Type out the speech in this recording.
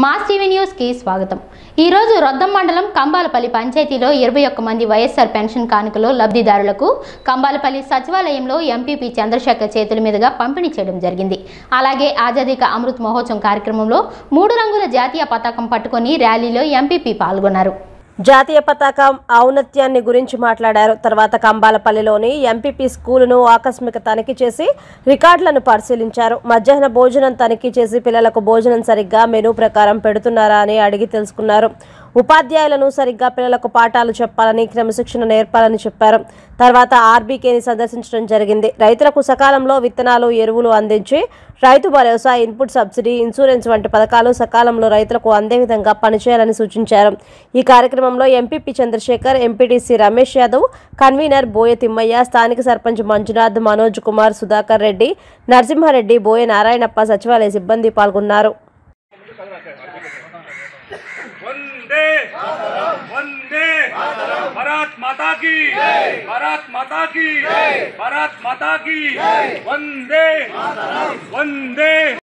mass TV న్యూస్కి స్వాగతం ఈరోజు రొద్దం మండలం కంబాలపల్లి పంచాయతీలో ఇరవై ఒక్క మంది వైఎస్ఆర్ పెన్షన్ కానుకలు లబ్ధిదారులకు కంబాలపల్లి సచివాలయంలో ఎంపీపీ చంద్రశేఖర్ చేతుల మీదుగా పంపిణీ చేయడం జరిగింది అలాగే ఆజాదీ కా అమృత్ మహోత్సవం కార్యక్రమంలో మూడు రంగుల జాతీయ పతాకం పట్టుకొని ర్యాలీలో ఎంపీపీ పాల్గొన్నారు జాతీయ పతాకం ఔన్నత్యాన్ని గురించి మాట్లాడారు తర్వాత కంబాలపల్లిలోని ఎంపీపీ స్కూలును ఆకస్మిక తనిఖీ చేసి రికార్డులను పరిశీలించారు మధ్యాహ్న భోజనం తనిఖీ చేసి పిల్లలకు భోజనం సరిగ్గా మెనూ ప్రకారం పెడుతున్నారా అని అడిగి తెలుసుకున్నారు ఉపాధ్యాయులను సరిగ్గా పిల్లలకు పాఠాలు చెప్పాలని క్రమశిక్షణ నేర్పాలని చెప్పారు తర్వాత ఆర్బీకేని సందర్శించడం జరిగింది రైతులకు సకాలంలో విత్తనాలు ఎరువులు అందించి రైతు భరోసా ఇన్పుట్ సబ్సిడీ ఇన్సూరెన్స్ వంటి పథకాలు సకాలంలో రైతులకు అందే విధంగా పనిచేయాలని సూచించారు ఈ కార్యక్రమంలో MPP Chandrasekhar MPTC Ramesh Yadav convener Boya Thimmaiah స్థానిక సర్పంచ్ మంజునాథ్ మనోజ్ కుమార్ సుధాకర్ రెడ్డి నరసింహారెడ్డి బోయ నారాయణప్ప సచివాలయ సిబ్బంది పాల్గొన్నారు वंदे वंदे भारत माता की भारत माता की भारत माता की वंदे वंदे